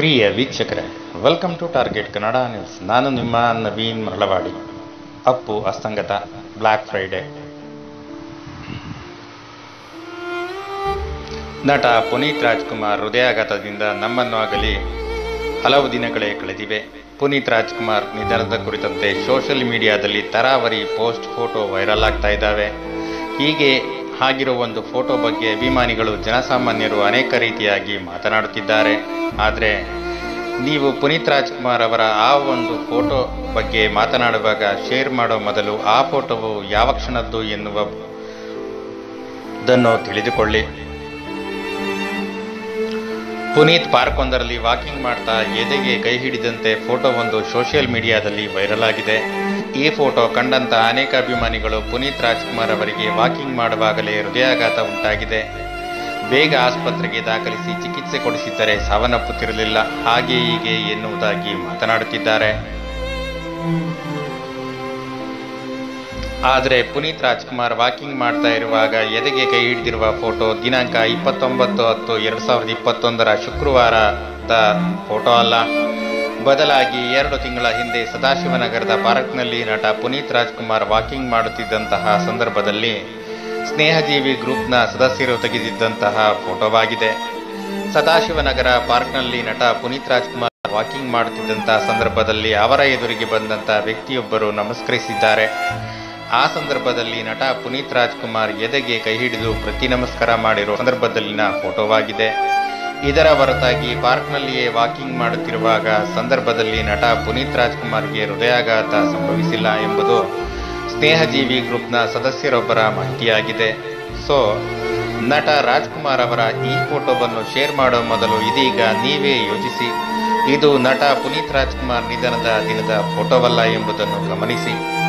ಪ್ರಿಯ ವೀಕ್ಷಕರೇ welcome to target Kannada news ನಾನು ನಿಮ್ಮ ನವೀನ್ ಮರಳವಾಡಿ ಅಪ್ಪು ಅಸ್ತಂಗತ ಬ್ಲ್ಯಾಕ್ ಫ್ರೈಡೆ ನಟ ಪುನೀತ್ ರಾಜ್ಕುಮಾರ್ ಹೃದಯಾಘಾತದಿಂದ ನಮ್ಮನ್ನು ಆಗಲಿ ಹಲವು ದಿನಗಳೇ ಕಳೆದಿವೆ ಪುನೀತ್ ರಾಜ್ಕುಮಾರ್ ನಿಧನದ ಕುರಿತಂತೆ ಸೋಷಿಯಲ್ ಮೀಡಿಯಾದಲ್ಲಿ ತರಾವರಿ ಪೋಸ್ಟ್ ಫೋಟೋ ವೈರಲ್ ಆಗ್ತಾ ಇದ್ದಾವೆ ಹೀಗೆ ಆಗಿರೋ ಒಂದು ಫೋಟೋ ಬಗ್ಗೆ ಅಭಿಮಾನಿಗಳು ಜನಸಾಮಾನ್ಯರು ಅನೇಕ ರೀತಿಯಾಗಿ ಮಾತನಾಡುತ್ತಿದ್ದಾರೆ ಆದರೆ ನೀವು ಪುನೀತ್ ರಾಜ್ಕುಮಾರ್ ಅವರ ಆ ಒಂದು ಫೋಟೋ ಬಗ್ಗೆ ಮಾತನಾಡುವಾಗ ಶೇರ್ ಮಾಡೋ ಮೊದಲು ಆ ಫೋಟೋವು ಯಾವ ಕ್ಷಣದ್ದು ಎನ್ನುವುದನ್ನು ತಿಳಿದುಕೊಳ್ಳಿ ಪುನೀತ್ ಪಾರ್ಕ್ ಒಂದರಲ್ಲಿ ವಾಕಿಂಗ್ ಮಾಡ್ತಾ ಎದೆಗೆ ಕೈ ಹಿಡಿದಂತೆ ಫೋಟೋ ಒಂದು ಸೋಷಿಯಲ್ ಮೀಡಿಯಾದಲ್ಲಿ ವೈರಲ್ ಆಗಿದೆ ಈ ಫೋಟೋ ಕಂಡಂತ ಅನೇಕ ಅಭಿಮಾನಿಗಳು ಪುನೀತ್ ರಾಜ್ಕುಮಾರ್ ಅವರಿಗೆ ವಾಕಿಂಗ್ ಮಾಡುವಾಗಲೇ ಹೃದಯಾಘಾತ ಉಂಟಾಗಿದೆ ಬೇಗ ಆಸ್ಪತ್ರೆಗೆ ದಾಖಲಿಸಿ ಚಿಕಿತ್ಸೆ ಕೊಡಿಸಿದ್ದರೆ ಸಾವನ್ನಪ್ಪುತ್ತಿರಲಿಲ್ಲ ಹಾಗೆ ಹೀಗೆ ಎನ್ನುವುದಾಗಿ ಮಾತನಾಡುತ್ತಿದ್ದಾರೆ ಆದರೆ ಪುನೀತ್ ರಾಜ್ಕುಮಾರ್ ವಾಕಿಂಗ್ ಮಾಡ್ತಾ ಇರುವಾಗ ಎದೆಗೆ ಕೈ ಹಿಡಿದಿರುವ ಫೋಟೋ ದಿನಾಂಕ ಇಪ್ಪತ್ತೊಂಬತ್ತು ಹತ್ತು ಎರಡು ಸಾವಿರದ ಇಪ್ಪತ್ತೊಂದರ ಶುಕ್ರವಾರದ ಫೋಟೋ ಅಲ್ಲ ಬದಲಾಗಿ ಎರಡು ತಿಂಗಳ ಹಿಂದೆ ಸದಾಶಿವನಗರದ ಪಾರ್ಕ್ನಲ್ಲಿ ನಟ ಪುನೀತ್ ರಾಜ್ಕುಮಾರ್ ವಾಕಿಂಗ್ ಮಾಡುತ್ತಿದ್ದಂತಹ ಸಂದರ್ಭದಲ್ಲಿ ಸ್ನೇಹಜೀವಿ ಗ್ರೂಪ್ನ ಸದಸ್ಯರು ತೆಗೆದಿದ್ದಂತಹ ಫೋಟೋವಾಗಿದೆ ಸದಾಶಿವನಗರ ಪಾರ್ಕ್ನಲ್ಲಿ ನಟ ಪುನೀತ್ ರಾಜ್ಕುಮಾರ್ ವಾಕಿಂಗ್ ಮಾಡುತ್ತಿದ್ದಂತಹ ಸಂದರ್ಭದಲ್ಲಿ ಅವರ ಎದುರಿಗೆ ಬಂದಂತಹ ವ್ಯಕ್ತಿಯೊಬ್ಬರು ನಮಸ್ಕರಿಸಿದ್ದಾರೆ ಆ ಸಂದರ್ಭದಲ್ಲಿ ನಟ ಪುನೀತ್ ರಾಜ್ಕುಮಾರ್ ಎದೆಗೆ ಕೈ ಹಿಡಿದು ಪ್ರತಿ ನಮಸ್ಕಾರ ಮಾಡಿರುವ ಸಂದರ್ಭದಲ್ಲಿನ ಫೋಟೋವಾಗಿದೆ ಇದರ ಹೊರತಾಗಿ ಪಾರ್ಕ್ನಲ್ಲಿಯೇ ವಾಕಿಂಗ್ ಮಾಡುತ್ತಿರುವಾಗ ಸಂದರ್ಭದಲ್ಲಿ ನಟ ಪುನೀತ್ ರಾಜ್ಕುಮಾರ್ಗೆ ಹೃದಯಾಘಾತ ಸಂಭವಿಸಿಲ್ಲ ಎಂಬುದು ಸ್ನೇಹಜೀವಿ ಗ್ರೂಪ್ನ ಸದಸ್ಯರೊಬ್ಬರ ಮಾಹಿತಿಯಾಗಿದೆ ಸೊ ನಟ ರಾಜ್ಕುಮಾರ್ ಅವರ ಈ ಫೋಟೋವನ್ನು ಶೇರ್ ಮಾಡೋ ಮೊದಲು ಇದೀಗ ನೀವೇ ಯೋಚಿಸಿ ಇದು ನಟ ಪುನೀತ್ ರಾಜ್ಕುಮಾರ್ ನಿಧನದ ದಿನದ ಫೋಟೋವಲ್ಲ ಎಂಬುದನ್ನು ಗಮನಿಸಿ